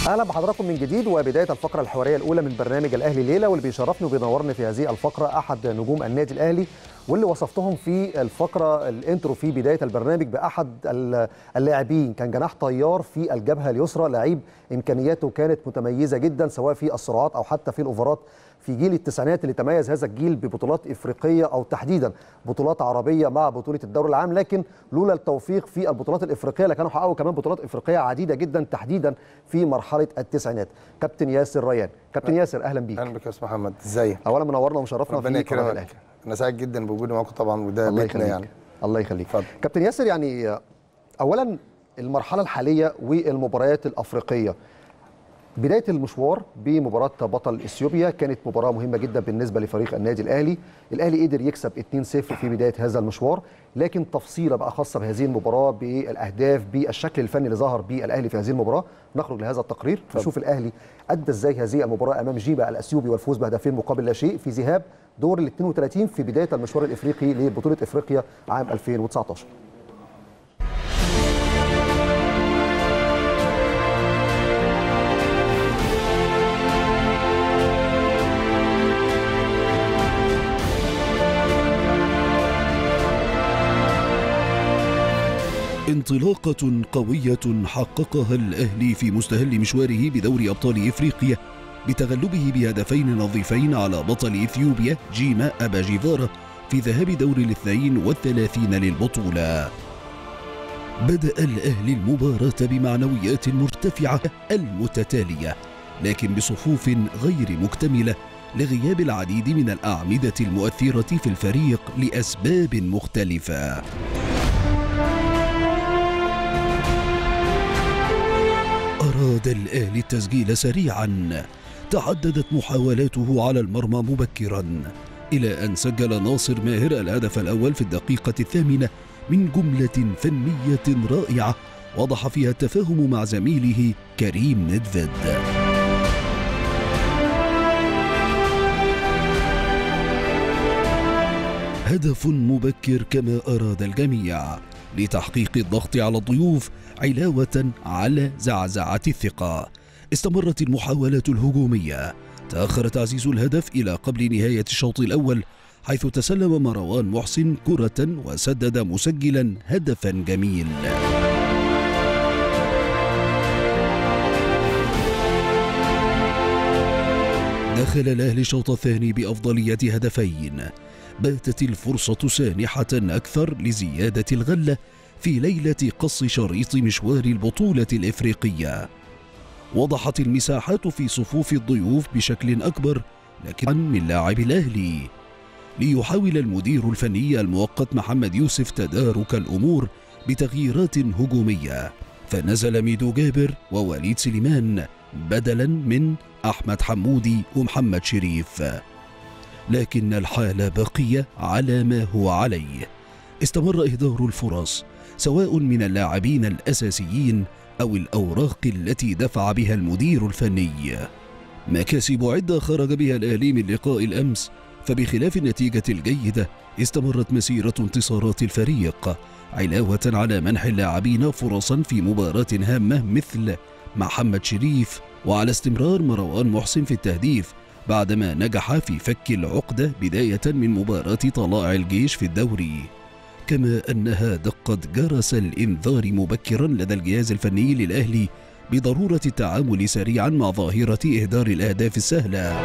اهلا بحضراتكم من جديد وبدايه الفقره الحواريه الاولى من برنامج الاهلي ليله واللي بيشرفني وبينورني في هذه الفقره احد نجوم النادي الاهلي واللي وصفتهم في الفقره الانترو في بدايه البرنامج باحد اللاعبين كان جناح طيار في الجبهه اليسرى لعيب امكانياته كانت متميزه جدا سواء في السرعات او حتى في الاوفرات في جيل التسعينات اللي تميز هذا الجيل ببطولات افريقيه او تحديدا بطولات عربيه مع بطوله الدوري العام لكن لولا التوفيق في البطولات الافريقيه اللي كانوا حققوا كمان بطولات افريقيه عديده جدا تحديدا في مرحله التسعينات كابتن ياسر ريان كابتن ياسر اهلا بيك اهلا بك يا استاذ محمد ازيك اولا منورنا ومشرفنا ربنا في قناه يكرمك الاهلي انا سعيد جدا بوجودي معاكم طبعا وده الله بيتنا يخليك يعني الله يخليك اتفضل. كابتن ياسر يعني اولا المرحله الحاليه والمباريات الافريقيه بدايه المشوار بمباراه بطل اثيوبيا كانت مباراه مهمه جدا بالنسبه لفريق النادي الاهلي الاهلي قدر يكسب 2-0 في بدايه هذا المشوار لكن تفصيله بقى خاصه بهذه المباراه بالاهداف بالشكل الفني اللي ظهر به الاهلي في هذه المباراه نخرج لهذا التقرير نشوف الاهلي ادى ازاي هذه المباراه امام جيبا الاثيوبي والفوز بهدفين مقابل لا شيء في ذهاب دور ال 32 في بدايه المشوار الافريقي لبطوله افريقيا عام 2019 انطلاقة قوية حققها الأهلي في مستهل مشواره بدوري أبطال إفريقيا بتغلبه بهدفين نظيفين على بطل إثيوبيا جيما أبا جيفارا في ذهاب دور الاثنين والثلاثين للبطولة بدأ الأهلي المباراة بمعنويات مرتفعة المتتالية لكن بصفوف غير مكتملة لغياب العديد من الأعمدة المؤثرة في الفريق لأسباب مختلفة أراد الأهلي التسجيل سريعا تعددت محاولاته على المرمى مبكرا إلى أن سجل ناصر ماهر الهدف الأول في الدقيقة الثامنة من جملة فنية رائعة وضح فيها التفاهم مع زميله كريم ندفد هدف مبكر كما أراد الجميع لتحقيق الضغط على الضيوف علاوة على زعزعة الثقة استمرت المحاولات الهجومية تأخر تعزيز الهدف إلى قبل نهاية الشوط الأول حيث تسلم مروان محسن كرة وسدد مسجلا هدفا جميل دخل الأهلي الشوط الثاني بأفضلية هدفين باتت الفرصة سانحة أكثر لزيادة الغلة في ليلة قص شريط مشوار البطولة الإفريقية وضحت المساحات في صفوف الضيوف بشكل أكبر لكن من لاعب الأهلي ليحاول المدير الفني المؤقت محمد يوسف تدارك الأمور بتغييرات هجومية فنزل ميدو جابر ووليد سليمان بدلا من أحمد حمودي ومحمد شريف لكن الحال بقي على ما هو عليه استمر إهدار الفرص سواء من اللاعبين الأساسيين أو الأوراق التي دفع بها المدير الفني مكاسب عدة خرج بها الأهلي من لقاء الأمس فبخلاف النتيجة الجيدة استمرت مسيرة انتصارات الفريق علاوة على منح اللاعبين فرصا في مباراة هامة مثل محمد شريف وعلى استمرار مروان محسن في التهديف بعدما نجح في فك العقدة بداية من مباراة طلائع الجيش في الدوري كما أنها دقت جرس الإنذار مبكرا لدى الجهاز الفني للأهلي بضرورة التعامل سريعا مع ظاهرة إهدار الأهداف السهلة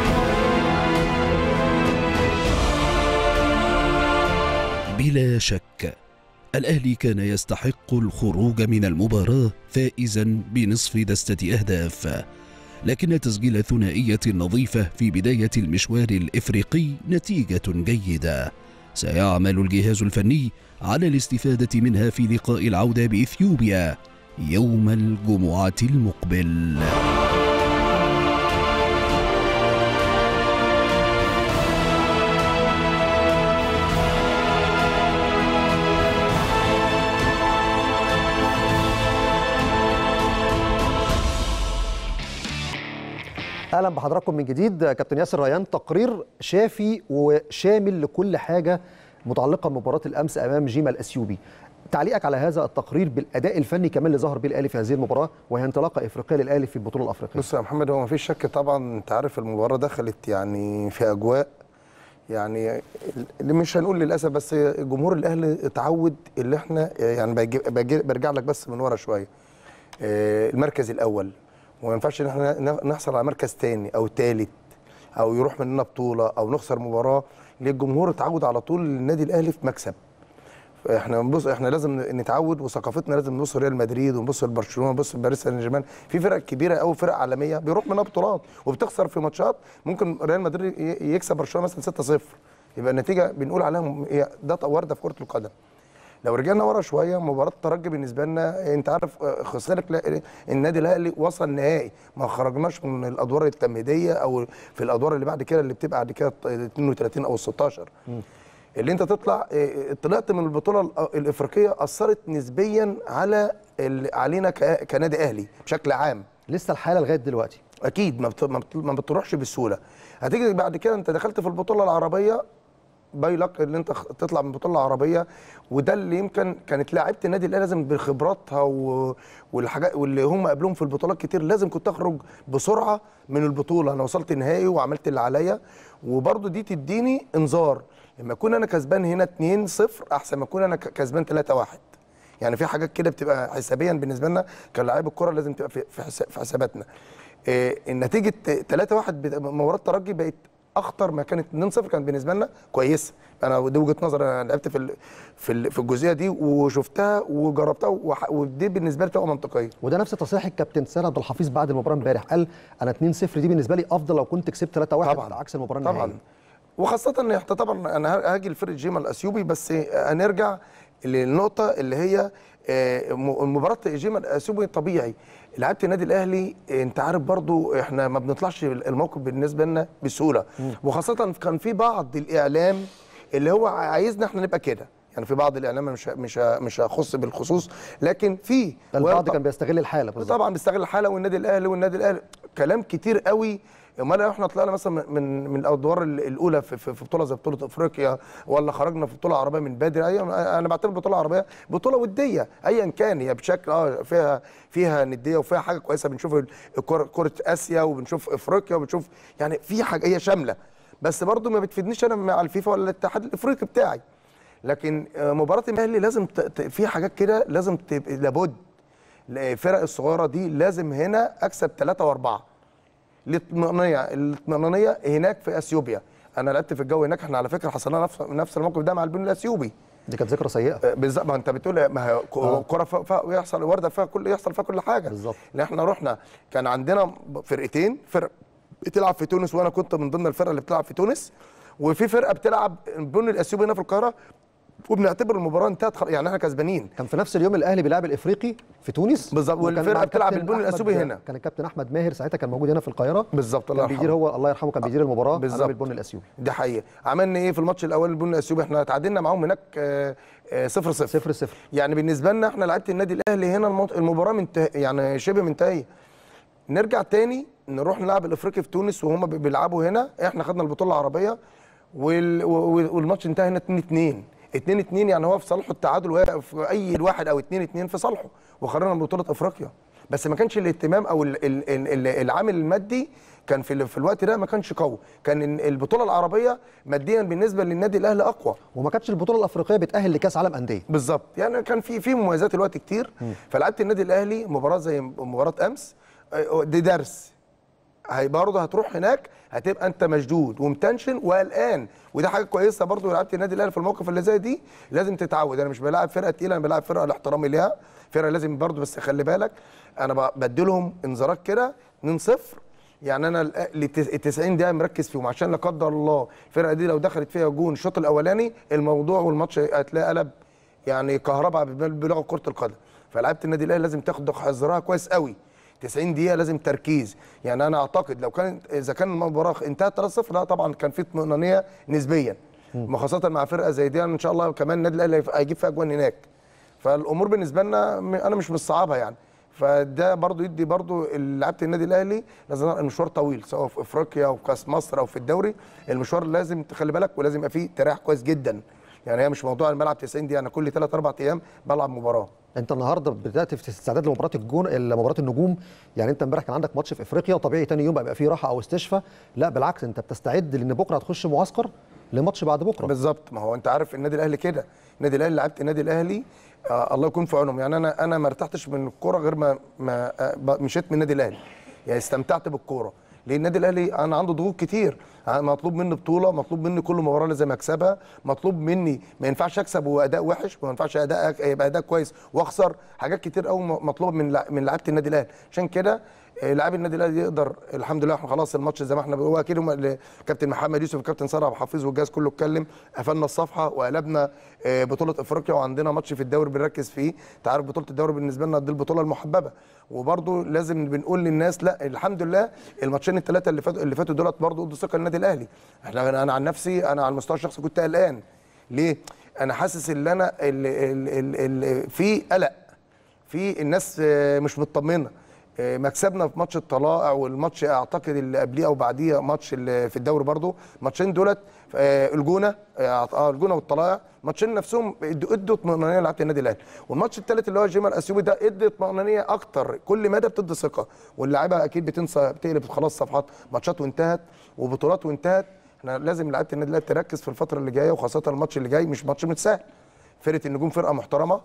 بلا شك الأهلي كان يستحق الخروج من المباراة فائزا بنصف دستة أهداف لكن تسجيل ثنائية نظيفة في بداية المشوار الإفريقي نتيجة جيدة سيعمل الجهاز الفني على الاستفادة منها في لقاء العودة بإثيوبيا يوم الجمعة المقبل اهلا بحضراتكم من جديد كابتن ياسر ريان تقرير شافي وشامل لكل حاجه متعلقه بمباراه الامس امام جيما الاثيوبي تعليقك على هذا التقرير بالاداء الفني كمان اللي ظهر بيه الاهلي في هذه المباراه وهي انطلاقه افريقيه للاهلي في البطوله الافريقيه بص يا محمد هو مفيش شك طبعا انت عارف المباراه دخلت يعني في اجواء يعني اللي مش هنقول للاسف بس جمهور الاهلي اتعود اللي احنا يعني باجي باجي برجع لك بس من ورا شويه آه، المركز الاول وما ينفعش ان احنا نحصل على مركز تاني او تالت او يروح مننا بطوله او نخسر مباراه ليه الجمهور اتعود على طول النادي الاهلي في مكسب احنا بص احنا لازم نتعود وثقافتنا لازم نبص ريال مدريد ونبص لبرشلونه ونبص لباريس سان جيرمان في فرق كبيره قوي فرق عالميه بيروح منها بطولات وبتخسر في ماتشات ممكن ريال مدريد ي- يكسب برشلونه مثلا 6-0 يبقى النتيجه بنقول عليها م- هي ده وارده في كره القدم لو رجعنا ورا شويه مباراه الترجي بالنسبه لنا انت عارف اه، خسارة لا- النادي الاهلي وصل نهائي ما خرجناش من الادوار التمهيديه او في الادوار اللي بعد كده اللي بتبقى بعد كده 32 او 16 اللي انت تطلع اه، طلعت من البطوله ال- الافريقيه اثرت نسبيا على ال- علينا ك- كنادي اهلي بشكل عام لسه الحاله لغايه دلوقتي اكيد ما بت- ما بت- ما بتروحش بسهوله هتيجي بعد كده انت دخلت في البطوله العربيه بايلك اللي انت خ- تطلع من البطوله العربيه وده اللي يمكن كانت لاعيبه النادي الاهلي لازم بخبراتها و... والحاجات واللي هم قابلوهم في البطولات كتير لازم كنت تخرج بسرعه من البطوله انا وصلت النهائي وعملت اللي عليا وبرده دي تديني انذار لما اكون انا كسبان هنا 2-0 احسن ما اكون انا ك- كسبان 3-1 يعني في حاجات كده بتبقى حسابيا بالنسبه لنا كلاعب الكره لازم تبقى في في حسا- في حساباتنا إيه النتيجه 3-1 بت- مباراه الترجي بقت اخطر ما كانت 2-0 كانت بالنسبه لنا كويسه انا دي وجهه نظري انا لعبت في ال- في ال- في الجزئيه دي وشفتها وجربتها وح- ودي بالنسبه لي تبقى منطقيه وده نفس تصريح الكابتن سيد عبد الحفيظ بعد المباراه امبارح قال انا 2-0 دي بالنسبه لي افضل لو كنت كسبت 3-1 طبعاً. عكس المباراه طبعا النهائيه وخاصة ان احنا طبعا انا هاجي لفرقة جيما الاثيوبي بس هنرجع للنقطة اللي هي آه، م- مباراة جيما الاثيوبي طبيعي لعيبة النادي الاهلي آه، انت عارف برضو احنا ما بنطلعش الموقف بالنسبة لنا بسهولة وخاصة كان في بعض الاعلام اللي هو عايزنا احنا نبقى كده يعني في بعض الاعلام مش مش مش هخص بالخصوص لكن في البعض كان بيستغل الحاله بالظبط طبعا بيستغل الحاله والنادي الاهلي والنادي الاهلي كلام كتير قوي امال لو احنا طلعنا مثلا من من الادوار ال- الاولى في, في, في بطوله زي بطوله افريقيا ولا خرجنا في بطوله عربيه من بدري أي انا بعتبر بطوله عربيه بطوله وديه ايا كان هي بشكل اه فيها فيها نديه وفيها حاجه كويسه بنشوف الكره كره اسيا وبنشوف افريقيا وبنشوف يعني في حاجه هي شامله بس برضو ما بتفيدنيش انا مع الفيفا ولا الاتحاد الافريقي بتاعي لكن آه، مباراه الاهلي لازم ت- ت- في حاجات كده لازم تبقى لابد الفرق الصغيره دي لازم هنا اكسب ثلاثه واربعه الاطمئنانيه الاطمئنانيه هناك في اثيوبيا انا لعبت في الجو هناك احنا على فكره حصلنا نفس نفس الموقف ده مع البني الاثيوبي دي كانت ذكرى سيئه آه، بالظبط ما انت بتقول ما هي ك- آه. كره فيها- فيها- يحصل ورده فيها كل يحصل فيها كل حاجه بالظبط. لان احنا رحنا كان عندنا فرقتين فرق بتلعب في تونس وانا كنت من ضمن الفرقه اللي بتلعب في تونس وفي فرقه بتلعب البني الاثيوبي هنا في القاهره وبنعتبر المباراه انتهت خلاص، يعني احنا كسبانين كان في نفس اليوم الاهلي بيلعب الافريقي في تونس بالظبط، وكان والفرقة مع بتلعب الكابتن البني أحمد- الأثيوبي هنا. كان الكابتن احمد ماهر ساعتها كان موجود هنا في القاهره بالظبط الله كان بيدير يرحمه هو الله يرحمه كان بيدير المباراه بالظبط. امام البني الاثيوبي دي حقيقه عملنا ايه في الماتش الاول البني الاثيوبي احنا تعادلنا معاهم هناك 0 0 0 0 يعني بالنسبه لنا احنا لعيبه النادي الاهلي هنا المط- المباراه منتهى يعني شبه منتهيه نرجع تاني نروح نلعب الافريقي في تونس وهم بي- بيلعبوا هنا احنا خدنا البطوله العربيه وال... وال- والماتش انتهى هنا 2 2 2 2 يعني هو في صالحه التعادل واقف اي واحد او 2 2 في صالحه وخرجنا من بطوله افريقيا بس ما كانش الاهتمام او ال... ال... ال... ال- العامل المادي كان في ال- في الوقت ده ما كانش قوي كان ال- البطوله العربيه ماديا بالنسبه للنادي الاهلي اقوى وما كانتش البطوله الافريقيه بتاهل لكاس عالم انديه بالظبط يعني كان في في مميزات الوقت كتير فلعبت النادي الاهلي مباراه زي مباراه امس آه، دي درس هي برضه هتروح هناك هتبقى انت مشدود ومتنشن وقلقان وده حاجه كويسه برضه لعبت النادي الاهلي في الموقف اللي زي دي لازم تتعود انا مش بلاعب فرقه تقيله انا بلاعب فرقه الاحترام ليها فرقه لازم برضه بس خلي بالك انا ب- بديلهم انذارات كده 2-0 يعني انا ال 90 دقيقه مركز فيهم عشان لا قدر الله الفرقه دي لو دخلت فيها جون الشوط الاولاني الموضوع والماتش هتلاقي قلب يعني كهرباء بال- بلغه كره القدم فلعيبه النادي الاهلي لازم تاخد حذرها كويس قوي 90 دقيقه لازم تركيز يعني انا اعتقد لو كان اذا كان المباراه انتهت 3-0 لا طبعا كان في اطمئنانيه نسبيا خاصه مع فرقه زي دي ان شاء الله كمان النادي الاهلي هيجيب فيها اجوان هناك فالامور بالنسبه لنا م- انا مش مصعبها يعني فده برضو يدي برضو لعيبه النادي الاهلي لازم المشوار طويل سواء في افريقيا او في كاس مصر او في الدوري المشوار لازم تخلي بالك ولازم يبقى فيه تريح كويس جدا يعني هي مش موضوع الملعب 90 دقيقه انا كل 3 4 ايام بلعب مباراه انت النهارده بدات في استعداد لمباراه الجون مباراه النجوم يعني انت امبارح كان عندك ماتش في افريقيا طبيعي تاني يوم بقى, بقى فيه راحه او استشفاء لا بالعكس انت بتستعد لان بكره هتخش معسكر لماتش بعد بكره بالظبط ما هو انت عارف النادي الاهلي كده النادي الاهلي لعبت النادي الاهلي آه الله يكون في عونهم يعني انا انا ما ارتحتش من الكوره غير ما ما آه مشيت من النادي الاهلي يعني استمتعت بالكوره لان النادي الاهلي انا عنده ضغوط كتير مطلوب مني بطوله مطلوب مني كل مباراه لازم اكسبها مطلوب مني ما ينفعش اكسب واداء وحش ما ينفعش اداء يبقى اداء كويس واخسر حاجات كتير قوي مطلوبه من من لعيبه النادي الاهلي عشان كده لاعب النادي الاهلي يقدر الحمد لله احنا خلاص الماتش زي ما احنا هو اكيد كابتن محمد يوسف وكابتن ساره عبد الحفيظ والجهاز كله اتكلم قفلنا الصفحه وقلبنا بطوله افريقيا وعندنا ماتش في الدوري بنركز فيه انت عارف بطوله الدوري بالنسبه لنا دي البطوله المحببه وبرده لازم بنقول للناس لا الحمد لله الماتشين الثلاثه اللي فاتوا اللي فاتوا دولت برده ادوا ثقه للنادي الاهلي احنا انا عن نفسي انا على المستوى الشخصي كنت قلقان ليه انا حاسس ان انا ال ال ال في قلق في الناس مش مطمنه مكسبنا في ماتش الطلائع والماتش اعتقد اللي قبليه او بعديه ماتش في الدوري برضو الماتشين دولت الجونه اه الجونه والطلائع الماتشين نفسهم ادوا اطمئنانيه لعيبه النادي الاهلي والماتش الثالث اللي هو جيمال اسيوبي ده ادى اطمئنانيه اكتر كل مدى بتدي ثقه واللاعيبه اكيد بتنسى بتقلب خلاص صفحات ماتشات وانتهت وبطولات وانتهت احنا لازم لعيبه النادي الاهلي تركز في الفتره اللي جايه وخاصه الماتش اللي جاي مش ماتش متسهل فرقه النجوم فرقه محترمه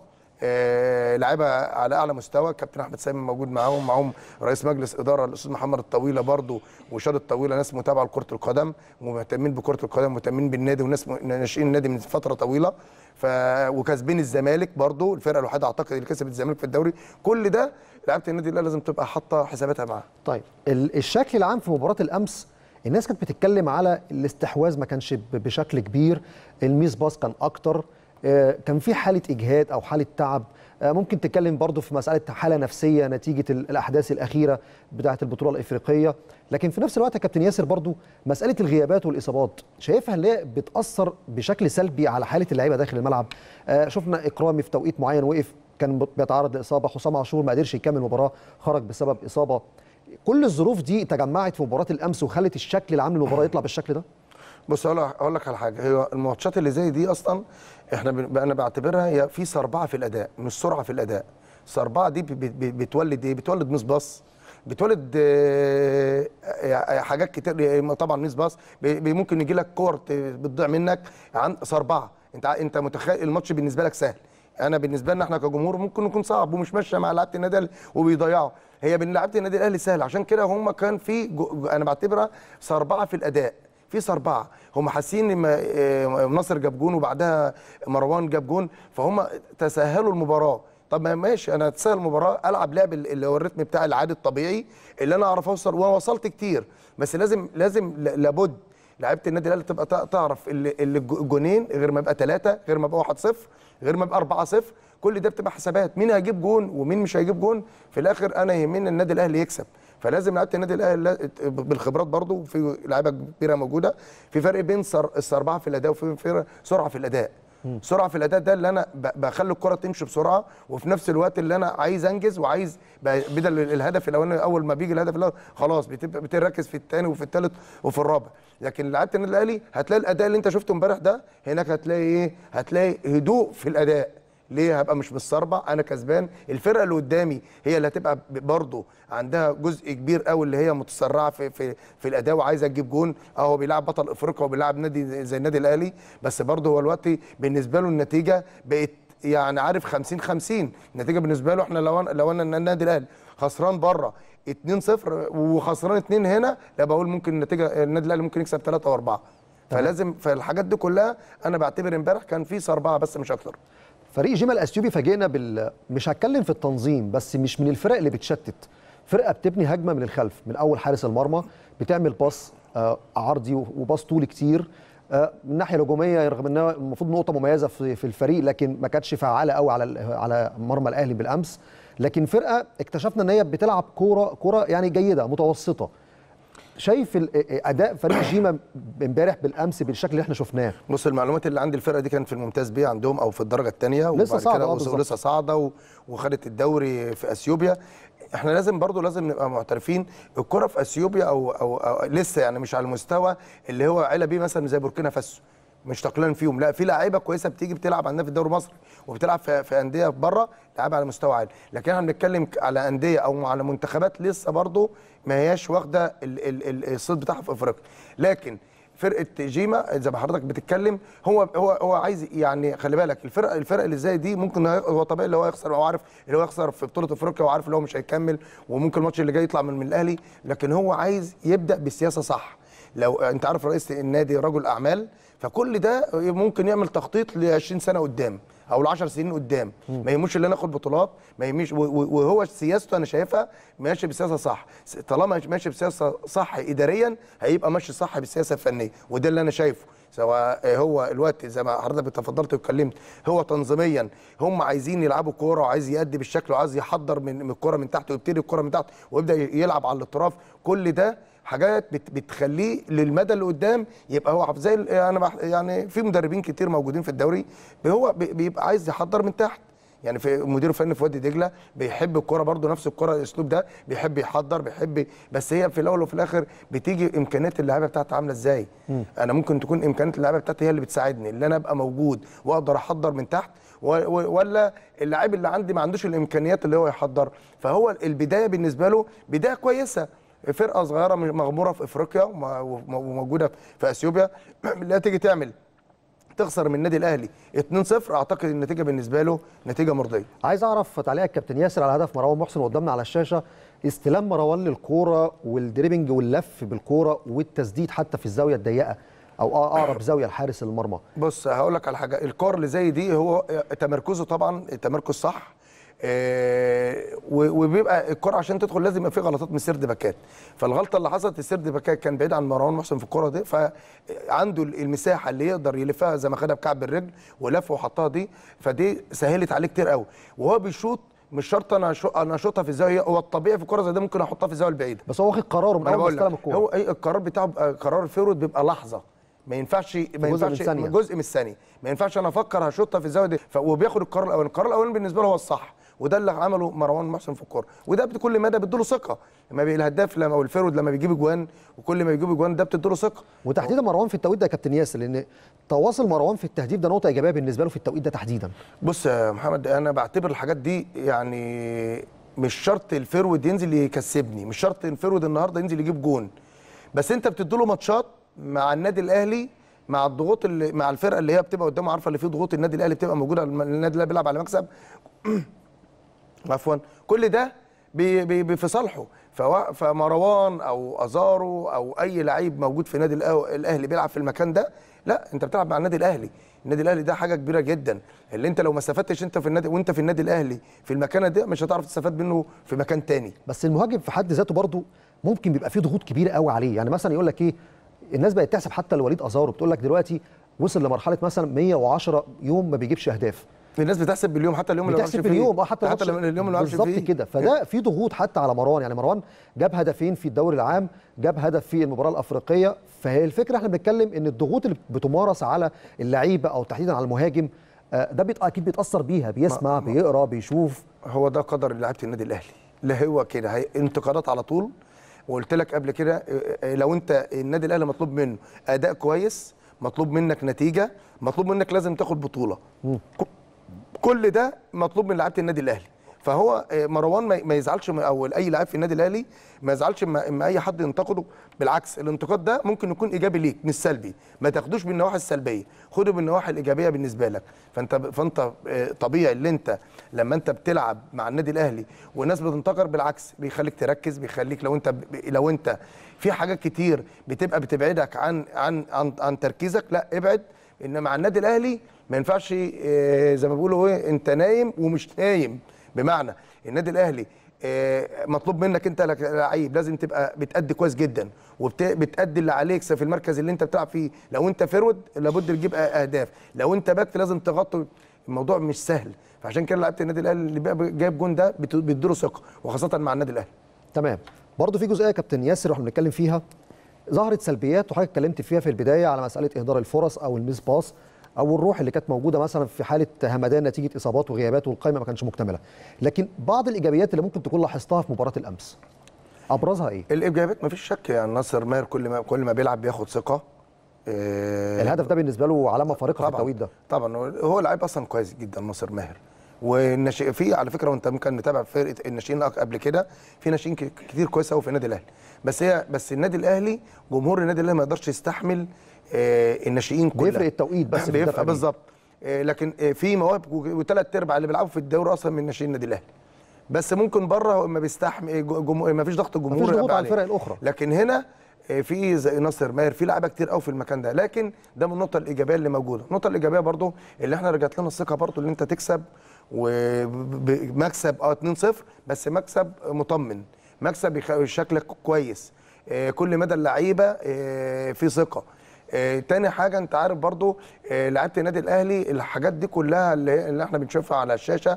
آه لعيبه على اعلى مستوى كابتن احمد سامي موجود معاهم معاهم رئيس مجلس اداره الاستاذ محمد الطويله برضو وشاد الطويله ناس متابعه لكره القدم ومهتمين بكره القدم ومهتمين بالنادي وناس ناشئين النادي من فتره طويله ف وكاسبين الزمالك برضو الفرقه الوحيده اعتقد اللي كسبت الزمالك في الدوري كل ده لعيبه النادي الاهلي لازم تبقى حاطه حساباتها معاه طيب الشكل العام في مباراه الامس الناس كانت بتتكلم على الاستحواذ ما كانش بشكل كبير الميس باص كان اكتر كان في حاله اجهاد او حاله تعب ممكن تتكلم برضو في مساله حاله نفسيه نتيجه الاحداث الاخيره بتاعه البطوله الافريقيه لكن في نفس الوقت يا كابتن ياسر برضو مساله الغيابات والاصابات شايفها اللي هي بتاثر بشكل سلبي على حاله اللعيبه داخل الملعب شفنا اكرامي في توقيت معين وقف كان بيتعرض لاصابه حسام عاشور ما قدرش يكمل المباراه خرج بسبب اصابه كل الظروف دي تجمعت في مباراه الامس وخلت الشكل العام للمباراه يطلع بالشكل ده بص اقول لك على حاجه هي الماتشات اللي زي دي اصلا احنا انا بعتبرها هي في سربعه في الاداء مش سرعه في الاداء السربعه دي بتولد ايه بتولد مس باص بتولد حاجات كتير طبعا ميس باص ممكن يجي لك كور بتضيع منك عن سربعه انت انت متخيل الماتش بالنسبه لك سهل انا بالنسبه لنا احنا كجمهور ممكن يكون صعب ومش ماشيه مع لعيبه النادي الاهلي وبيضيعوا هي بين لعيبه النادي الاهلي سهل عشان كده هم كان في انا بعتبرها سربعه في الاداء في سربعه هم حاسين ان ناصر جاب جون وبعدها مروان جاب جون فهم تساهلوا المباراه طب ما ماشي انا اتسهل المباراه العب لعب اللي هو الريتم بتاعي العادي الطبيعي اللي انا اعرف اوصل وانا وصلت كتير بس لازم لازم لابد لعيبه النادي الاهلي تبقى تعرف اللي الجونين غير ما يبقى ثلاثه غير ما يبقى 1-0 غير ما يبقى 4 0 كل ده بتبقى حسابات مين هيجيب جون ومين مش هيجيب جون في الاخر انا يهمني النادي الاهلي يكسب فلازم لعيبه النادي الاهلي بالخبرات برضو وفي لعيبه كبيره موجوده في فرق بين السربعه في الاداء وفي سرعه في الاداء سرعه في الاداء ده اللي انا بخلي الكره تمشي بسرعه وفي نفس الوقت اللي انا عايز انجز وعايز بدل الهدف الاولاني اول ما بيجي الهدف الاول خلاص بتبقى بتركز في الثاني وفي الثالث وفي الرابع لكن لعيبه النادي الاهلي هتلاقي الاداء اللي انت شفته امبارح ده هناك هتلاقي ايه هتلاقي هدوء في الاداء ليه هبقى مش بالصربع انا كسبان الفرقه اللي قدامي هي اللي هتبقى برضه عندها جزء كبير قوي اللي هي متسرعه في في في الاداء وعايزه تجيب جون اهو بيلعب بطل افريقيا وبيلعب نادي زي النادي الاهلي بس برضه هو الوقت بالنسبه له النتيجه بقت يعني عارف 50 50 النتيجه بالنسبه له احنا لو أنا لو انا النادي الاهلي خسران بره 2-0 وخسران 2 هنا لا بقول ممكن النتيجه النادي الاهلي ممكن يكسب 3 او 4 فلازم فالحاجات دي كلها انا بعتبر امبارح كان في سربعه بس مش اكتر فريق جمال اثيوبي فاجئنا بال مش هتكلم في التنظيم بس مش من الفرق اللي بتشتت فرقه بتبني هجمه من الخلف من اول حارس المرمى بتعمل باص آه عرضي وباص طولي كتير آه من الناحيه الهجوميه رغم انها المفروض نقطه مميزه في, في الفريق لكن ما كانتش فعاله قوي على على مرمى الاهلي بالامس لكن فرقه اكتشفنا ان هي بتلعب كوره كوره يعني جيده متوسطه شايف اداء فريق جيما امبارح بالامس بالشكل اللي احنا شفناه بص المعلومات اللي عند الفرقه دي كانت في الممتاز بيه عندهم او في الدرجه الثانيه لسه صاعده ولسه صاعده وخدت الدوري في اثيوبيا احنا لازم برضو لازم نبقى معترفين الكره في اثيوبيا أو, أو, او لسه يعني مش على المستوى اللي هو علا بيه مثلا زي بوركينا فاسو مش تقليلا فيهم لا في لعيبه كويسه بتيجي بتلعب عندنا في الدوري المصري وبتلعب في, في انديه بره لعيبه على مستوى عالي لكن احنا بنتكلم على انديه او على منتخبات لسه برضو ما هياش واخده ال- ال- ال- الصيت بتاعها في افريقيا لكن فرقه جيما زي ما حضرتك بتتكلم هو هو هو عايز يعني خلي بالك الفرق الفرق اللي زي دي ممكن هي- هو طبيعي اللي هو يخسر هو عارف اللي هو يخسر في بطوله افريقيا وعارف اللي هو مش هيكمل وممكن الماتش اللي جاي يطلع من, من الاهلي لكن هو عايز يبدا بالسياسه صح لو انت عارف رئيس النادي رجل اعمال فكل ده ممكن يعمل تخطيط ل 20 سنه قدام او ل 10 سنين قدام ما يهموش اللي انا اخد بطولات ما يهمش و- و- وهو سياسته انا شايفها ماشي بسياسه صح س- طالما ماشي بسياسه صح اداريا هيبقى ماشي صح بالسياسه الفنيه وده اللي انا شايفه سواء هو الوقت زي ما حضرتك تفضلت واتكلمت هو تنظيميا هم عايزين يلعبوا كوره وعايز يأدي بالشكل وعايز يحضر من من الكوره من تحت ويبتدي الكوره من تحت ويبدا يلعب على الاطراف كل ده حاجات بت بتخليه للمدى اللي قدام يبقى هو زي ال- انا بح- يعني في مدربين كتير موجودين في الدوري هو بي- بيبقى عايز يحضر من تحت يعني في مدير فني في وادي دجله بيحب الكوره برضو نفس الكوره الاسلوب ده بيحب يحضر بيحب بس هي في الاول وفي الاخر بتيجي امكانيات اللعيبه بتاعتي عامله ازاي انا ممكن تكون امكانيات اللعيبه بتاعتي هي اللي بتساعدني اللي انا ابقى موجود واقدر احضر من تحت و- و- ولا اللاعب اللي عندي ما عندوش الامكانيات اللي هو يحضر فهو البدايه بالنسبه له بدايه كويسه فرقه صغيره مغموره في افريقيا وم- وموجوده في اثيوبيا لا تيجي تعمل تخسر من النادي الاهلي 2-0 اعتقد النتيجه بالنسبه له نتيجه مرضيه عايز اعرف تعليق كابتن ياسر على هدف مروان محسن قدامنا على الشاشه استلام مروان للكوره والدريبنج واللف بالكوره والتسديد حتى في الزاويه الضيقه او اقرب زاويه لحارس المرمى بص هقول لك على حاجه الكور اللي زي دي هو تمركزه طبعا تمركز صح آه، و- وبيبقى الكره عشان تدخل لازم يبقى في غلطات من سرد باكات فالغلطه اللي حصلت السرد باكات كان بعيد عن مروان محسن في الكره دي فعنده المساحه اللي يقدر يلفها زي ما خدها بكعب الرجل ولف وحطها دي فدي سهلت عليه كتير قوي وهو بيشوط مش شرط انا أشو- انا اشوطها في الزاويه هو الطبيعي في الكره زي ده ممكن احطها في الزاويه البعيده بس هو واخد قراره من ما انا اول ما بقول استلم لك الكوره هو اي القرار بتاعه بيبقى قرار الفيرود بيبقى لحظه ما ينفعش ما من ينفعش ثانية. جزء من الثانيه ما ينفعش انا افكر هشوطها في الزاويه دي ف... وبياخد القرار الاولاني القرار الاولاني بالنسبه له هو الصح وده اللي عمله مروان محسن في الكوره وده بكل مدى بيديله ثقه لما بي- الهداف لما او الفيرود لما بيجيب اجوان وكل ما بيجيب اجوان ده بتديله ثقه وتحديدا مروان في التوقيت ده يا كابتن ياسر لان تواصل مروان في التهديف ده نقطه ايجابيه بالنسبه له في التوقيت ده تحديدا بص يا محمد انا بعتبر الحاجات دي يعني مش شرط الفيرود ينزل يكسبني مش شرط الفيرود النهارده ينزل يجيب جون بس انت بتديله ماتشات مع النادي الاهلي مع الضغوط اللي مع الفرقه اللي هي بتبقى قدامه عارفه اللي فيه ضغوط النادي الاهلي بتبقى موجوده النادي الاهلي بيلعب على مكسب عفوا كل ده بي- بي- بي- في صالحه فوا- فمروان او ازارو او اي لعيب موجود في نادي الأه- الاهلي بيلعب في المكان ده لا انت بتلعب مع النادي الاهلي النادي الاهلي ده حاجه كبيره جدا اللي انت لو ما استفدتش انت في النادي وانت في النادي الاهلي في المكان ده مش هتعرف تستفاد منه في مكان تاني بس المهاجم في حد ذاته برضه ممكن بيبقى فيه ضغوط كبيره قوي عليه يعني مثلا يقول لك ايه الناس بقت تحسب حتى لوليد ازارو بتقول لك دلوقتي وصل لمرحله مثلا 110 يوم ما بيجيبش اهداف الناس بتحسب باليوم حتى اليوم اللي ما بتحسب لعبش فيه. باليوم اه حتى حتى الماتش- اليوم اللي ما لعبش بالظبط فيه كده فده في ضغوط حتى على مروان يعني مروان جاب هدفين في الدوري العام جاب هدف في المباراه الافريقيه فهي الفكره احنا بنتكلم ان الضغوط اللي بتمارس على اللعيبه او تحديدا على المهاجم آه، ده بيت- اكيد بيتاثر بيها بيسمع بيقرا بيشوف هو ده قدر لعيبه النادي الاهلي لا هو كده هي انتقادات على طول وقلت لك قبل كده اه، اه، لو انت النادي الاهلي مطلوب منه اداء كويس مطلوب منك نتيجه مطلوب منك لازم تاخد بطوله ك- كل ده مطلوب من لعيبه النادي الاهلي فهو اه، مروان ما ما يزعلش من- او اي لاعب في النادي الاهلي ما يزعلش اما اما اي حد ينتقده بالعكس الانتقاد ده ممكن يكون ايجابي ليك مش سلبي ما تاخدوش بالنواحي السلبيه خده بالنواحي الايجابيه بالنسبه لك فانت فانت اه، طبيعي اللي انت لما انت بتلعب مع النادي الاهلي والناس بتنتقر بالعكس بيخليك تركز بيخليك لو انت ب- لو انت في حاجات كتير بتبقى بتبعدك عن عن عن, عن تركيزك لا ابعد ان مع النادي الاهلي ما ينفعش اه، زي ما بيقولوا ايه انت نايم ومش نايم بمعنى النادي الاهلي آه، مطلوب منك انت لعيب لازم تبقى بتأدي كويس جدا وبتأدي اللي عليك في المركز اللي انت بتلعب فيه لو انت فرود لابد تجيب أ- اهداف لو انت باك لازم تغطي الموضوع مش سهل فعشان كده لعيبه النادي الاهلي اللي بقى جايب جون ده بت- بيديله ثقه وخاصه مع النادي الاهلي تمام برضه في جزئيه يا كابتن ياسر واحنا بنتكلم فيها ظهرت سلبيات وحضرتك اتكلمت فيها في البدايه على مساله اهدار الفرص او الميس باس او الروح اللي كانت موجوده مثلا في حاله همدان نتيجه اصابات وغيابات والقائمه ما كانتش مكتمله لكن بعض الايجابيات اللي ممكن تكون لاحظتها في مباراه الامس ابرزها ايه الايجابيات مفيش شك يعني ناصر ماهر كل ما كل ما بيلعب بياخد ثقه آه، الهدف ده بالنسبه له علامه فارقه في طبعا التوقيت ده طبعا هو- هو لعيب اصلا كويس جدا ناصر ماهر والناشئ في على فكره وانت ممكن نتابع فرقه الناشئين قبل كده في ناشئين ك- كتير كويسه قوي في النادي الاهلي بس هي بس النادي الاهلي جمهور النادي الاهلي ما يقدرش يستحمل آه، الناشئين كلها بيفرق التوقيت بس في بيفرق الدفع بيه. بالظبط آه، لكن آه، في مواهب وثلاث ارباع اللي بيلعبوا في الدوري اصلا من ناشئين النادي الاهلي بس ممكن بره ما بيستحمل جمهور ما فيش ضغط الجمهور مفيش ضغوط يبقى على عليه. الفرق الأخرى. لكن هنا آه، في زي ناصر ماهر في لعيبه كتير قوي في المكان ده لكن ده من النقطه الايجابيه اللي موجوده النقطه الايجابيه برضو اللي احنا رجعت لنا الثقه برضو اللي انت تكسب ومكسب اه 2-0 بس مكسب مطمن مكسب يخ- شكلك كويس آه، كل مدى اللعيبه آه، في ثقه آه، تاني حاجه انت عارف برضو آه، لعيبه النادي الاهلي الحاجات دي كلها اللي, اللي احنا بنشوفها على الشاشه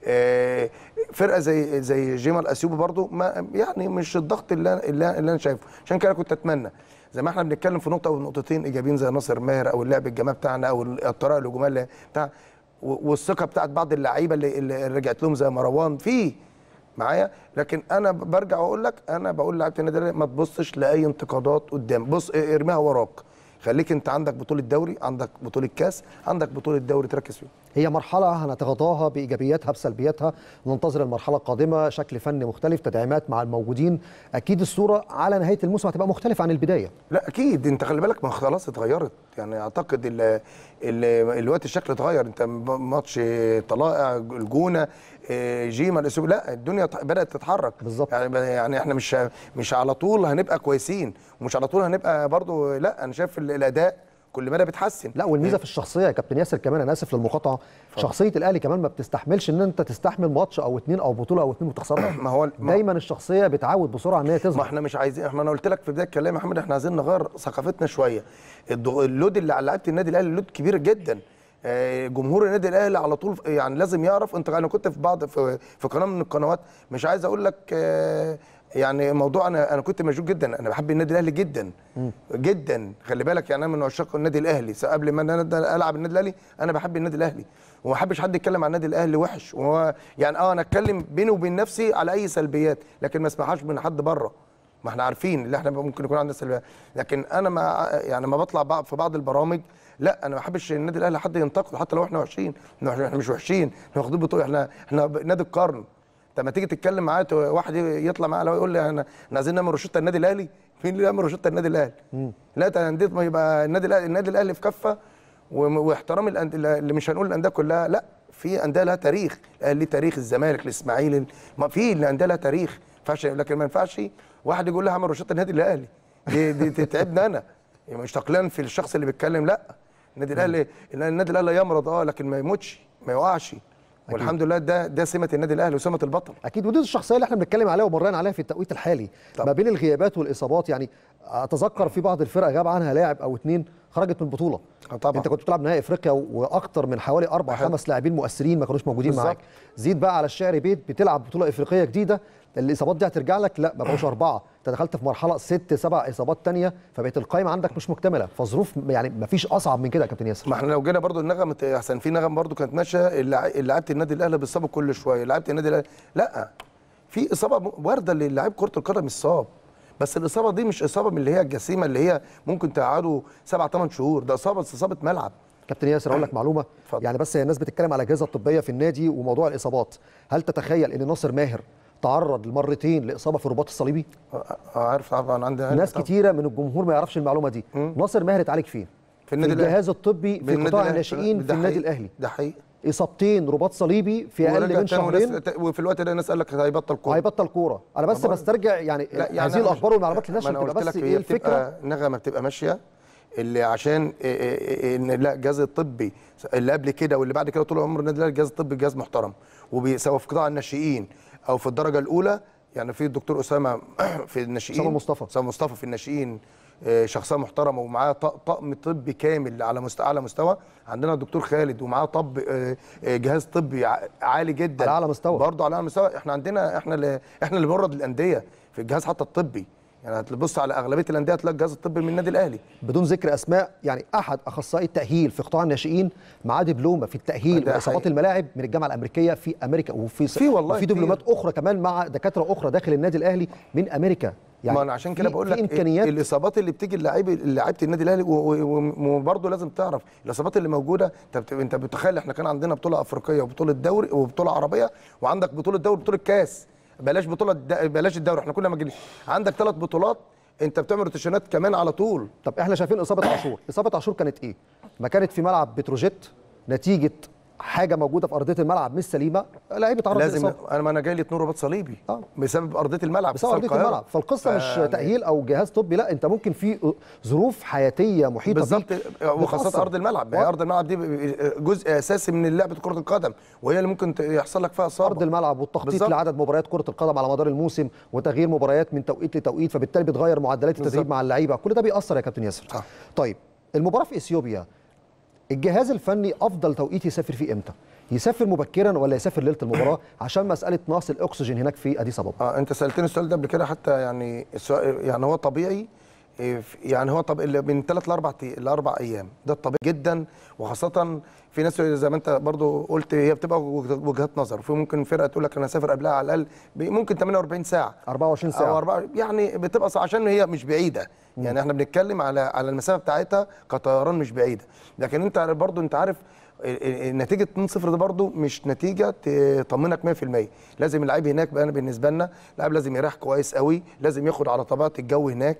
آه، فرقه زي زي جيمال اسيوبي برضو ما يعني مش الضغط اللي أنا- اللي, أنا- اللي انا شايفه عشان كده كنت اتمنى زي ما احنا بنتكلم في نقطه او نقطتين ايجابيين زي ناصر ماهر او اللعب الجماعي بتاعنا او الطريقه الهجوميه اللي بتاع و- والثقه بتاعت بعض اللعيبه اللي, اللي رجعت لهم زي مروان في معايا لكن انا ب- برجع واقول لك انا بقول لعيبه النادي الأهلي ما تبصش لاي انتقادات قدام بص اه، ارميها وراك خليك انت عندك بطوله دوري عندك بطوله كاس عندك بطوله دوري تركز فيها هي مرحلة هنتغاضاها بإيجابياتها بسلبياتها ننتظر المرحلة القادمة شكل فني مختلف تدعيمات مع الموجودين أكيد الصورة على نهاية الموسم هتبقى مختلفة عن البداية لا اكيد انت خلي بالك ما خلاص اتغيرت يعني اعتقد ال ال الوقت الشكل اتغير انت م- ماتش طلائع الجونه اه، جيما الاسيوبي لا الدنيا ت- بدات تتحرك بالظبط. يعني ب- يعني احنا مش مش على طول هنبقى كويسين ومش على طول هنبقى برضو لا انا شايف ال- الاداء كل مدى بيتحسن لا والميزة في الشخصية يا كابتن ياسر كمان أنا آسف للمقاطعة شخصية الأهلي كمان ما بتستحملش إن أنت تستحمل ماتش أو اتنين أو بطولة أو اتنين وتخسرها ما هو ما- دايما الشخصية بتعود بسرعة إن هي ما تظهر احنا مش عايزين احنا انا قلت لك في بدايه الكلام يا محمد احنا عايزين نغير ثقافتنا شويه الضغ- اللود اللي على لعيبه النادي الاهلي لود كبير جدا آه، جمهور النادي الاهلي على طول يعني لازم يعرف انت انا كنت في بعض في, في قناه من القنوات مش عايز اقول لك آه، يعني موضوع انا انا كنت مشغول جدا انا بحب النادي الاهلي جدا جدا خلي بالك يعني انا من عشاق النادي الاهلي س- قبل ما انا العب النادي الاهلي انا بحب النادي الاهلي وما بحبش حد يتكلم عن النادي الاهلي وحش وهو يعني اه انا اتكلم بيني وبين نفسي على اي سلبيات لكن ما اسمعهاش من حد بره ما احنا عارفين اللي احنا ممكن يكون عندنا سلبيات لكن انا ما يعني ما بطلع بقى في بعض البرامج لا انا ما بحبش النادي الاهلي حد ينتقد حتى لو احنا وحشين احنا إحنا مش وحشين احنا واخدين بطوله احنا احنا نادي القرن انت لما تيجي تتكلم معايا ت- واحد يطلع معايا يقول لي احنا احنا عايزين نعمل روشته النادي الاهلي مين اللي يعمل روشته النادي الاهلي لا ده انديه ما يبقى النادي الاهلي النادي الاهلي في كفه وم- واحترام الانديه اللي مش هنقول الانديه كلها لا في انديه لها تاريخ الاهلي ليه تاريخ الزمالك الاسماعيلي ما في الانديه لها تاريخ ما ينفعش لكن ما ينفعش واحد يقول لي هعمل روشته النادي الاهلي دي دي تتعبني انا يعني مش تقليلا في الشخص اللي بيتكلم لا النادي الاهلي النادي الاهلي يمرض اه لكن ما يموتش ما يقعش والحمد لله ده ده سمه النادي الاهلي وسمه البطل اكيد ودي الشخصيه اللي احنا بنتكلم عليها ومرينا عليها في التوقيت الحالي طبعا. ما بين الغيابات والاصابات يعني اتذكر في بعض الفرق غاب عنها لاعب او اتنين خرجت من البطوله آه طبعا. انت كنت بتلعب نهائي افريقيا واكتر من حوالي اربع أحد. خمس لاعبين مؤثرين ما كانوش موجودين بالظبط. معاك زيد بقى على الشعر بيت بتلعب بطوله افريقيه جديده الاصابات دي هترجع لك لا ما بقوش اربعه انت دخلت في مرحله ست سبع اصابات تانية فبقت القائمه عندك مش مكتمله فظروف يعني ما فيش اصعب من كده يا كابتن ياسر ما احنا لو جينا برضو النغم احسن في نغم برضو كانت ماشيه اللع- لعيبه النادي الاهلي بيصابوا كل شويه لعيبه النادي الاهلي لا في اصابه م- وارده للاعيب كره القدم يصاب بس الاصابه دي مش اصابه من اللي هي الجسيمه اللي هي ممكن تقعده سبع ثمان شهور ده اصابه اصابه ملعب كابتن ياسر اقول لك معلوه اتفضل. يعني بس هي الناس بتتكلم على الاجهزه الطبيه في النادي وموضوع الاصابات هل تتخيل ان ناصر ماهر تعرض مرتين لاصابه في الرباط الصليبي آه، آه، عارف طبعا عندي ناس طبعاً. كتيره من الجمهور ما يعرفش المعلومه دي ناصر ماهر اتعالج فين في النادي في الجهاز الطبي في بالنادي قطاع الأهلي. الناشئين ده في النادي حقيقي. الاهلي ده حقيقي اصابتين رباط صليبي في اقل ورجع من تاني وناس- شهرين وفي الوقت ده الناس قال لك هيبطل كوره هيبطل كوره انا بس طبعاً. بسترجع يعني, لا يعني هذه أنا الاخبار مش- والمعلومات اللي ما انا تبقى قلت بس لك ايه هي الفكره بتبقى نغمه بتبقى ماشيه اللي عشان إيه إيه إيه ان لا الجهاز الطبي اللي قبل كده واللي بعد كده طول عمر النادي الاهلي الجهاز الطبي جهاز محترم وسواء في قطاع الناشئين او في الدرجه الاولى يعني في الدكتور اسامه في الناشئين أسامة مصطفى. اسامه مصطفى في الناشئين آه، شخصيه محترمه ومعاه ط- طقم طبي كامل على مستوى اعلى مستوى عندنا الدكتور خالد ومعاه طب آه، آه، جهاز طبي ع- عالي جدا على أعلى مستوى. برضه على اعلى مستوى احنا عندنا احنا اللي احنا اللي بنورد الانديه في الجهاز حتى الطبي يعني هتبص على اغلبيه الانديه هتلاقي الجهاز الطبي من النادي الاهلي بدون ذكر اسماء يعني احد اخصائي التاهيل في قطاع الناشئين معاه دبلومه في التاهيل ده واصابات حقيقي. الملاعب من الجامعه الامريكيه في امريكا وفي في والله وفي كتير. دبلومات اخرى كمان مع دكاتره اخرى داخل النادي الاهلي من امريكا ما انا عشان كده في- بقول في لك امكانيات الاصابات اللي بتيجي لعيبه لعيبه النادي الاهلي و- و- وبرضه لازم تعرف الاصابات اللي موجوده انت بت- انت بتخيل احنا كان عندنا بطوله افريقيه وبطوله دوري وبطوله عربيه وعندك بطوله دوري وبطوله كاس بلاش بطوله د- بلاش الدوري احنا كنا مجري عندك ثلاث بطولات انت بتعمل روتيشنات كمان على طول طب احنا شايفين اصابه عاشور اصابه عاشور كانت ايه ما كانت في ملعب بتروجيت نتيجه حاجه موجوده في ارضيه الملعب مش سليمه لعيب اتعرض لازم للإصابة. انا ما انا جاي لي اتنين رباط صليبي آه. بسبب ارضيه الملعب بسبب في ارضيه القاهرة. الملعب فالقصه مش فيعني- تاهيل او جهاز طبي لا انت ممكن في ظروف حياتيه محيطه بالظبط بيك وخاصه بتأثر. ارض الملعب هي ارض الملعب دي جزء اساسي من لعبه كره القدم وهي اللي ممكن ت- يحصل لك فيها اصابه ارض الملعب والتخطيط بالظبط. لعدد مباريات كره القدم على مدار الموسم وتغيير مباريات من توقيت لتوقيت فبالتالي بتغير معدلات التدريب بالظبط. مع اللعيبه كل ده بيأثر يا كابتن ياسر صح. طيب المباراه في اثيوبيا الجهاز الفني افضل توقيت يسافر فيه امتى يسافر مبكرا ولا يسافر ليله المباراه عشان مساله نقص الاكسجين هناك في اديس ابابا اه انت سالتني السؤال ده قبل كده حتى يعني السؤال يعني هو طبيعي إيه، في- يعني هو طب اللي من ثلاث لاربع تي- لاربع ايام ده الطبيعي جدا وخاصه في ناس زي ما انت برضو قلت هي بتبقى وجه- وجهات نظر في ممكن فرقه تقول لك انا هسافر قبلها على الاقل ب- ممكن 48 ساعه 24 او ساعه 4 يعني بتبقى صع- عشان هي مش بعيده يعني احنا بنتكلم على على المسافه بتاعتها كطيران مش بعيده لكن انت برضو انت عارف ال- ال- نتيجه 2-0 ده برضو مش نتيجه تطمنك 100% لازم اللعيب هناك بقى أنا بالنسبه لنا اللاعب لازم يريح كويس قوي لازم ياخد على طبيعه الجو هناك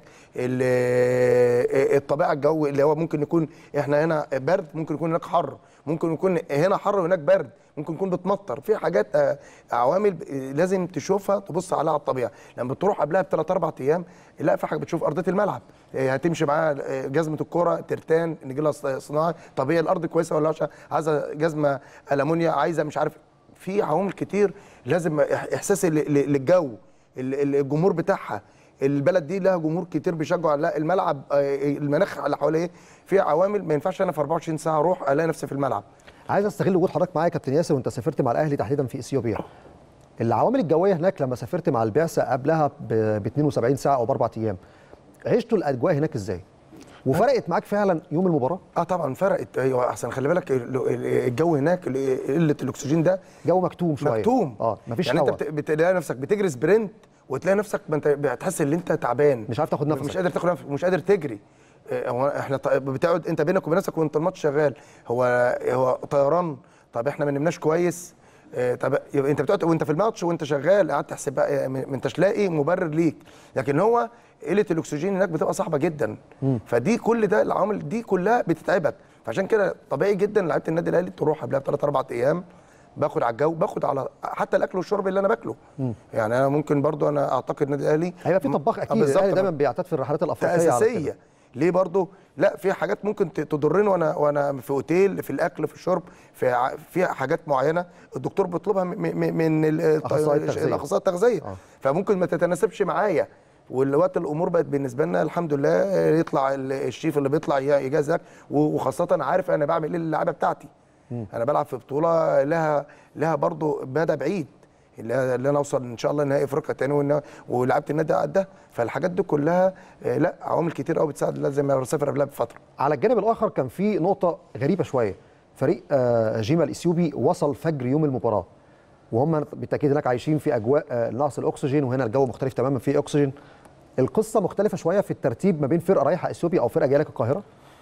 ال- الطبيعه الجو اللي هو ممكن يكون احنا هنا برد ممكن يكون هناك حر ممكن يكون هنا حر وهناك برد ممكن يكون بتمطر في حاجات آه، عوامل ب- لازم تشوفها تبص عليها على الطبيعه لما بتروح قبلها بثلاث اربع ايام لا في حاجه بتشوف ارضيه الملعب آه، هتمشي معاها آه، جزمه الكوره ترتان نجي لها ص- صناعي طب هي الارض كويسه ولا وحشه عايزه جزمه المونيا عايزه مش عارف في عوامل كتير لازم إح- احساس ال- ال- للجو ال- ال- الجمهور بتاعها البلد دي لها جمهور كتير بيشجعوا لا الملعب آه، المناخ اللي حواليه في عوامل ما ينفعش انا في 24 ساعه اروح الاقي نفسي في الملعب عايز استغل وجود حضرتك معايا يا كابتن ياسر وانت سافرت مع الاهلي تحديدا في اثيوبيا العوامل الجويه هناك لما سافرت مع البعثه قبلها ب 72 ساعه او باربع ايام عشتوا الاجواء هناك ازاي وفرقت معاك فعلا يوم المباراه اه طبعا فرقت ايوه احسن خلي بالك ال- ال- الجو هناك ال- قله الاكسجين ده جو مكتوم شويه مكتوم اه مفيش يعني هوا انت بت- بتلاقي نفسك بتجري سبرنت وتلاقي نفسك ما انت بتحس ان انت تعبان مش عارف تاخد نفسك. مش قادر تاخد نفسك مش قادر تجري آه، هو احنا ط- بتقعد انت بينك وبين نفسك وانت الماتش شغال هو هو طيران طب احنا ما نمناش كويس آه، طب يبقى انت بتقعد وانت في الماتش وانت شغال قاعد تحسب بقى آه، ما انتش لاقي مبرر ليك لكن هو قله الاكسجين هناك بتبقى صعبه جدا فدي كل ده العوامل دي كلها بتتعبك فعشان كده طبيعي جدا لعيبه النادي الاهلي تروح قبلها بثلاث اربع ايام باخد على الجو باخد على حتى الاكل والشرب اللي انا باكله يعني انا ممكن برضو انا اعتقد النادي الاهلي هيبقى في طباخ آه، اكيد بالظبط. الاهلي دايما بيعتاد في الرحلات الافريقيه على كده. اساسيه ليه برضو لا في حاجات ممكن ت- تضرني وانا وانا في اوتيل في الاكل في الشرب في ع- في حاجات معينه الدكتور بيطلبها م- م- من ال- أخصائي التغذية. الاخصائي التغذيه آه. فممكن ما تتناسبش معايا والوقت الامور بقت بالنسبه لنا الحمد لله يطلع ال- الشيف اللي بيطلع ي- يجهز أكل، و- وخاصه عارف انا بعمل ايه للعيبه بتاعتي انا بلعب في بطوله لها لها برضو مدى بعيد اللي اللي انا اوصل ان شاء الله نهائي افريقيا تاني وإن- ولعبت النادي قدها فالحاجات دي كلها آه، لا عوامل كتير قوي بتساعد لازم اسافر قبلها بفتره على الجانب الاخر كان في نقطه غريبه شويه فريق آه، جيما الاثيوبي وصل فجر يوم المباراه وهم بالتاكيد هناك عايشين في اجواء آه، نقص الاكسجين وهنا الجو مختلف تماما في اكسجين القصه مختلفه شويه في الترتيب ما بين فرقه رايحه اثيوبيا او فرقه جايه لك القاهره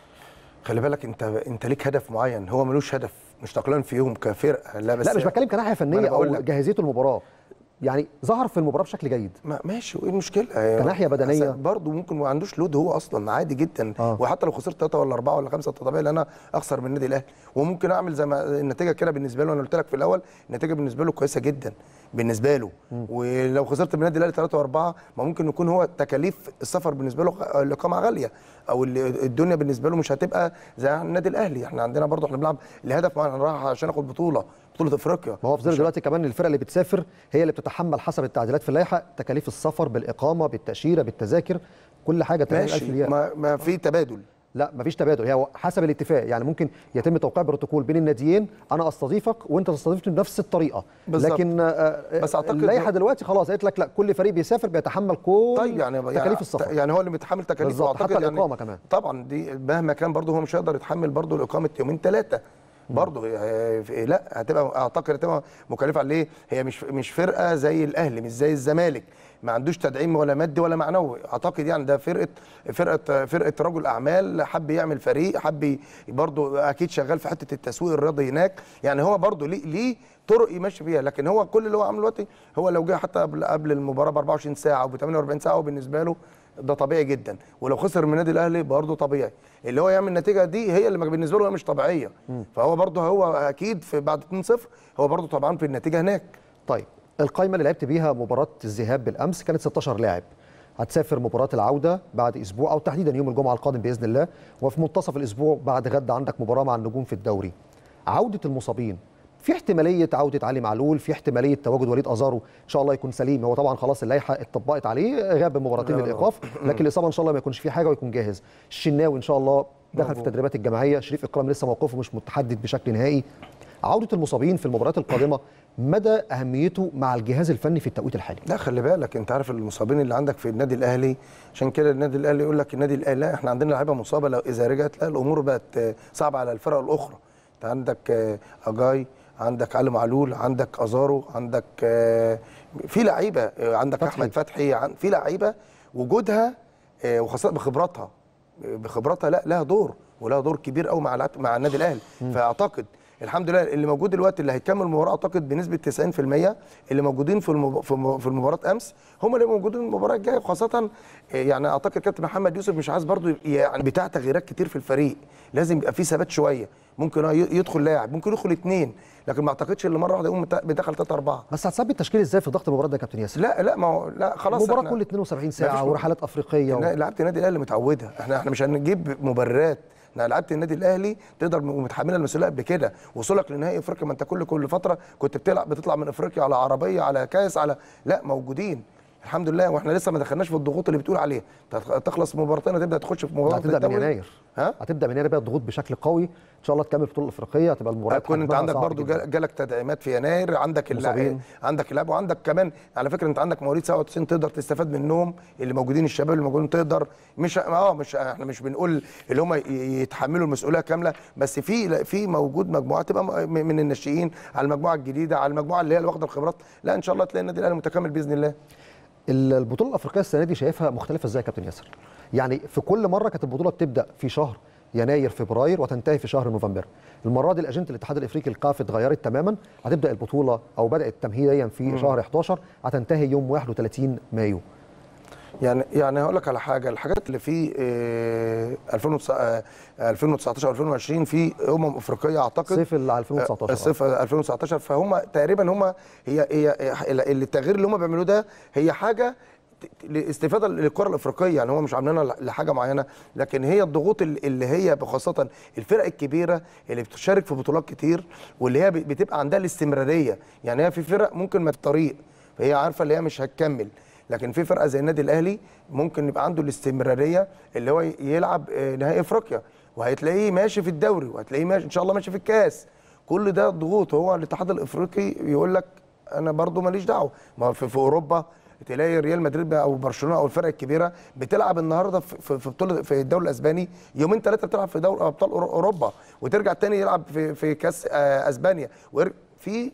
خلي بالك انت انت ليك هدف معين هو ملوش هدف مش تقلان فيهم كفرقه لا بس لا مش بتكلم كناحيه ما فنيه أنا او بقول لك. جاهزيه المباراه يعني ظهر في المباراه بشكل جيد ما ماشي وايه المشكله كناحية بدنية. برضه ممكن ما عندوش لود هو اصلا عادي جدا آه. وحتى لو خسرت ثلاثه ولا اربعه ولا خمسه طبيعي ان انا اخسر من النادي الاهلي وممكن اعمل زي ما النتيجه كده بالنسبه له انا قلت لك في الاول النتيجه بالنسبه له كويسه جدا بالنسبه له ولو خسرت من النادي الاهلي ثلاثه واربعه ما ممكن يكون هو تكاليف السفر بالنسبه له غ- الاقامه غاليه او ال- الدنيا بالنسبه له مش هتبقى زي النادي الاهلي احنا عندنا برضه احنا بنلعب لهدف معين انا رايح عشان اخد بطوله بطوله افريقيا ما هو في ظل دلوقتي كمان الفرق اللي بتسافر هي اللي بتتحمل حسب التعديلات في اللائحه تكاليف السفر بالاقامه بالتاشيره بالتذاكر كل حاجه 80000 ماشي ريال ما, ما في تبادل لا مفيش تبادل هي حسب الاتفاق يعني ممكن يتم توقيع بروتوكول بين الناديين انا استضيفك وانت تستضيفني بنفس الطريقه بالظبط. لكن آه، بس أعتقد اللائحه إنه- دلوقتي خلاص قالت لك لا كل فريق بيسافر بيتحمل كل طيب يعني تكاليف يعني السفر يعني هو اللي متحمل تكاليف بالظبط، وأعتقد حتى يعني الإقامة كمان. طبعا دي مهما كان برضه هو مش هيقدر يتحمل برضه الاقامه يومين ثلاثه برضه هي- لا هتبقى اعتقد هتبقى مكلفه عليه هي مش مش فرقه زي الاهلي مش زي الزمالك ما عندوش تدعيم ولا مادي ولا معنوي اعتقد يعني ده فرقه فرقه فرقه رجل اعمال حب يعمل فريق حب برضه اكيد شغال في حته التسويق الرياضي هناك يعني هو برضه ليه ليه طرق يمشي فيها لكن هو كل اللي هو عامله دلوقتي هو لو جه حتى قبل قبل المباراه ب 24 ساعه او ب 48 ساعه وبالنسبه له ده طبيعي جدا ولو خسر من النادي الاهلي برضه طبيعي اللي هو يعمل النتيجه دي هي اللي بالنسبه له هي مش طبيعيه فهو برضه هو اكيد في بعد 2-0 هو برضه طبعا في النتيجه هناك طيب القائمه اللي لعبت بيها مباراه الذهاب بالامس كانت 16 لاعب هتسافر مباراه العوده بعد اسبوع او تحديدا يوم الجمعه القادم باذن الله وفي منتصف الاسبوع بعد غد عندك مباراه مع النجوم في الدوري عوده المصابين في احتماليه عوده علي معلول في احتماليه تواجد وليد ازارو ان شاء الله يكون سليم هو طبعا خلاص اللائحه اتطبقت عليه غاب مباراتين للايقاف لكن الاصابه ان شاء الله ما يكونش فيه حاجه ويكون جاهز الشناوي ان شاء الله دخل في التدريبات الجماعيه شريف اكرام لسه موقفه مش متحدد بشكل نهائي عوده المصابين في المباريات القادمه مدى اهميته مع الجهاز الفني في التوقيت الحالي لا خلي بالك انت عارف المصابين اللي عندك في النادي الاهلي عشان كده النادي الاهلي يقول لك النادي الاهلي لا احنا عندنا لعيبه مصابه لو اذا رجعت لا الامور بقت صعبه على الفرق الاخرى انت عندك اجاي عندك علي معلول عندك ازارو عندك في لعيبه عندك فتحي. احمد فتحي في لعيبه وجودها وخاصه بخبراتها بخبراتها لا لها دور ولها دور كبير قوي مع مع النادي الاهلي فاعتقد الحمد لله اللي موجود دلوقتي اللي هيكمل المباراه اعتقد بنسبه 90% اللي موجودين في المب... في المباراه امس هم اللي موجودين المباراه الجايه وخاصه يعني اعتقد كابتن محمد يوسف مش عايز برضو يعني بتاع تغييرات كتير في الفريق لازم يبقى في ثبات شويه ممكن يدخل لاعب ممكن يدخل اثنين لكن ما اعتقدش ان مره واحده يقوم بدخل ثلاثه اربعه بس هتثبت التشكيل ازاي في ضغط المباراه ده يا كابتن ياسر؟ لا لا ما هو لا خلاص مباراه كل 72 ساعه ورحلات افريقيه و... لعبه النادي الاهلي متعوده احنا احنا مش هنجيب مبررات انا لعبت النادي الاهلي تقدر ومتحمله المسؤوليه قبل كده وصولك لنهائي افريقيا ما انت كل كل فتره كنت بتلعب بتطلع من افريقيا على عربيه على كاس على لا موجودين الحمد لله واحنا لسه ما دخلناش في الضغوط اللي بتقول عليها تخلص مباراتين هتبدا تخش في مباراه هتبدا من يناير ها هتبدا من يناير بقى الضغوط بشكل قوي ان شاء الله تكمل البطوله الافريقيه هتبقى المباراه هتكون انت عندك برضو جالك تدعيمات في يناير عندك اللاعب عندك اللاعب وعندك كمان على فكره انت عندك مواليد 97 تقدر تستفاد منهم اللي موجودين الشباب اللي موجودين تقدر مش اه مش احنا مش بنقول اللي هم يتحملوا المسؤوليه كامله بس في في موجود مجموعه تبقى من الناشئين على المجموعه الجديده على المجموعه اللي هي اللي واخده الخبرات لا ان شاء الله تلاقي النادي الاهلي متكامل باذن الله البطوله الافريقيه السنه دي شايفها مختلفه ازاي يا كابتن ياسر؟ يعني في كل مره كانت البطوله بتبدا في شهر يناير فبراير وتنتهي في شهر نوفمبر. المره دي الاجنده الاتحاد الافريقي القاف اتغيرت تماما هتبدا البطوله او بدات تمهيديا في مم. شهر 11 هتنتهي يوم 31 مايو. يعني يعني هقول لك على حاجه الحاجات اللي في 2019 2020 في امم افريقيه اعتقد صيف 2019 صيف 2019 فهم تقريبا هم هي هي التغيير اللي هم بيعملوه ده هي حاجه استفاده للكره الافريقيه يعني هو مش عاملينها لحاجه معينه لكن هي الضغوط اللي هي خاصه الفرق الكبيره اللي بتشارك في بطولات كتير واللي هي بتبقى عندها الاستمراريه يعني هي في فرق ممكن ما الطريق فهي عارفه اللي هي مش هتكمل لكن في فرقه زي النادي الاهلي ممكن يبقى عنده الاستمراريه اللي هو يلعب نهائي افريقيا وهتلاقيه ماشي في الدوري وهتلاقيه ماشي ان شاء الله ماشي في الكاس كل ده ضغوط هو الاتحاد الافريقي يقول لك انا برضو ماليش دعوه ما في, في اوروبا تلاقي ريال مدريد او برشلونه او الفرق الكبيره بتلعب النهارده في في بطوله في الدوري الاسباني يومين ثلاثه بتلعب في دوري ابطال اوروبا وترجع تاني يلعب في في كاس اسبانيا في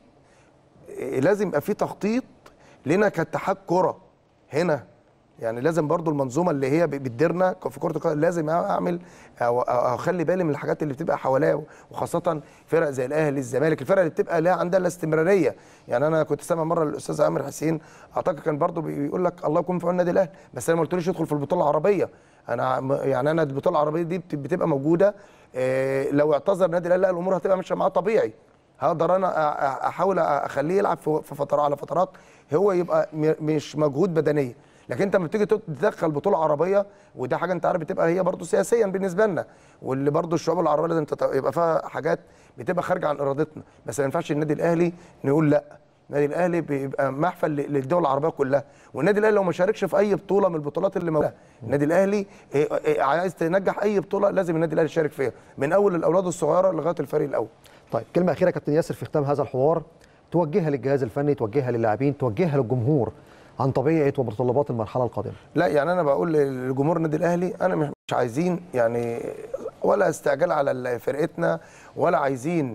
لازم يبقى في تخطيط لنا كاتحاد كره هنا يعني لازم برضو المنظومه اللي هي بتديرنا في كره القدم لازم اعمل او اخلي بالي من الحاجات اللي بتبقى حواليا وخاصه فرق زي الاهلي الزمالك الفرق اللي بتبقى لها عندها الاستمراريه يعني انا كنت سامع مره الاستاذ عامر حسين اعتقد كان برضو بيقول لك الله يكون في عون النادي الاهلي بس انا ما قلتليش يدخل في البطوله العربيه انا يعني انا البطوله العربيه دي بتبقى موجوده إيه لو اعتذر النادي الاهلي لا الامور هتبقى ماشيه معاه طبيعي هقدر انا احاول اخليه يلعب في فترات على فترات هو يبقى مش مجهود بدنيه لكن انت لما بتيجي تدخل بطوله عربيه وده حاجه انت عارف بتبقى هي برضو سياسيا بالنسبه لنا واللي برضو الشعوب العربيه لازم يبقى فيها حاجات بتبقى خارجه عن ارادتنا بس ما ينفعش النادي الاهلي نقول لا النادي الاهلي بيبقى محفل للدول العربيه كلها والنادي الاهلي لو ما شاركش في اي بطوله من البطولات اللي موجوده النادي الاهلي عايز تنجح اي بطوله لازم النادي الاهلي يشارك فيها من اول الاولاد الصغيره لغايه الفريق الاول طيب كلمه اخيره كابتن ياسر في ختام هذا الحوار توجهها للجهاز الفني توجهها للاعبين توجهها للجمهور عن طبيعه ومتطلبات المرحله القادمه لا يعني انا بقول لجمهور النادي الاهلي انا مش عايزين يعني ولا استعجال على فرقتنا ولا عايزين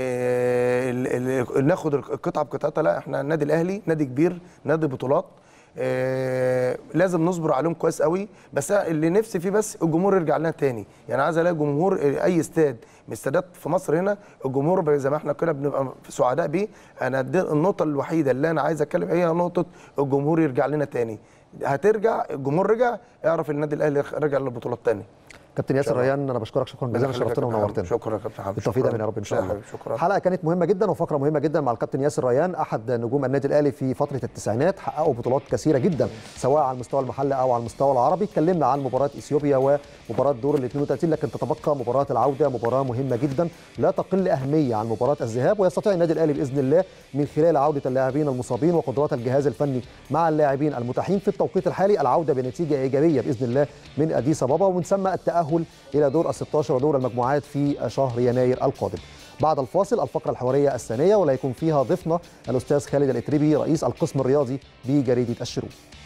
ناخد القطعه بقطعتها لا احنا النادي الاهلي نادي كبير نادي بطولات آه لازم نصبر عليهم كويس قوي بس أنا اللي نفسي فيه بس الجمهور يرجع لنا تاني يعني عايز الاقي جمهور آه، اي استاد من استادات في مصر هنا الجمهور بقى زي ما احنا كده بنبقى سعداء بيه انا دي النقطه الوحيده اللي انا عايز اتكلم هي نقطه الجمهور يرجع لنا تاني هترجع الجمهور رجع اعرف النادي الاهلي رجع للبطولات تاني كابتن ياسر ريان انا بشكرك شكرا جزيلا شرفتنا ونورتنا شكرا يا كابتن حبيبي بالتوفيق دايما يا رب ان شاء لا الله حبيبي، شكرا حلقه كانت مهمه جدا وفقره مهمه جدا مع الكابتن ياسر ريان احد نجوم النادي الاهلي في فتره التسعينات حققوا بطولات كثيره جدا سواء على المستوى المحلي او على المستوى العربي اتكلمنا عن مباراه اثيوبيا ومباراه دور ال 32 لكن تتبقى مباراه العوده مباراه مهمه جدا لا تقل اهميه عن مباراه الذهاب ويستطيع النادي الاهلي باذن الله من خلال عوده اللاعبين المصابين وقدرات الجهاز الفني مع اللاعبين المتاحين في التوقيت الحالي العوده بنتيجه ايجابيه باذن الله من اديس ابابا ومن ثم التاهل الى دور ال 16 ودور المجموعات في شهر يناير القادم. بعد الفاصل الفقره الحواريه الثانيه ولا يكون فيها ضيفنا الاستاذ خالد الاتريبي رئيس القسم الرياضي بجريده الشروق.